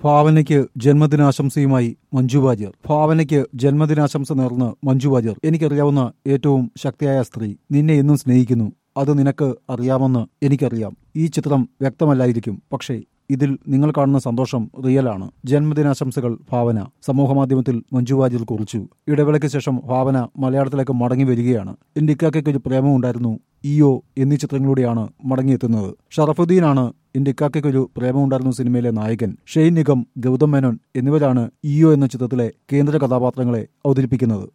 ഭാവനയ്ക്ക് ജന്മദിനാശംസയുമായി മഞ്ജു വാര്യർ ഭാവനയ്ക്ക് ജന്മദിനാശംസ നേർന്ന് മഞ്ജു വാര്യർ എനിക്കറിയാവുന്ന ഏറ്റവും ശക്തിയായ സ്ത്രീ നിന്നെ എന്നും സ്നേഹിക്കുന്നു അത് നിനക്ക് അറിയാമെന്ന് എനിക്കറിയാം ഈ ചിത്രം വ്യക്തമല്ലായിരിക്കും പക്ഷേ ഇതിൽ നിങ്ങൾ കാണുന്ന സന്തോഷം റിയലാണ് ജന്മദിനാശംസകൾ ഭാവന സമൂഹമാധ്യമത്തിൽ മഞ്ജു വാര്യർ കുറിച്ചു ഇടവേളയ്ക്ക് ശേഷം ഭാവന മലയാളത്തിലേക്ക് മടങ്ങി വരികയാണ് എന്റെ ഇക്കാക്കയ്ക്ക് ഒരു പ്രേമമുണ്ടായിരുന്നു ഇയോ എന്നീ ചിത്രങ്ങളിലൂടെയാണ് മടങ്ങിയെത്തുന്നത് ഷറഫുദ്ദീനാണ് എന്റെ ഇക്കാക്കയ്ക്ക് ഒരു പ്രേമമുണ്ടായിരുന്നു സിനിമയിലെ നായകൻ ഷെയ്ൻ നിഗം ഗൗതം മേനോൻ എന്നിവരാണ് ഇയോ എന്ന ചിത്രത്തിലെ കേന്ദ്ര കഥാപാത്രങ്ങളെ അവതരിപ്പിക്കുന്നത്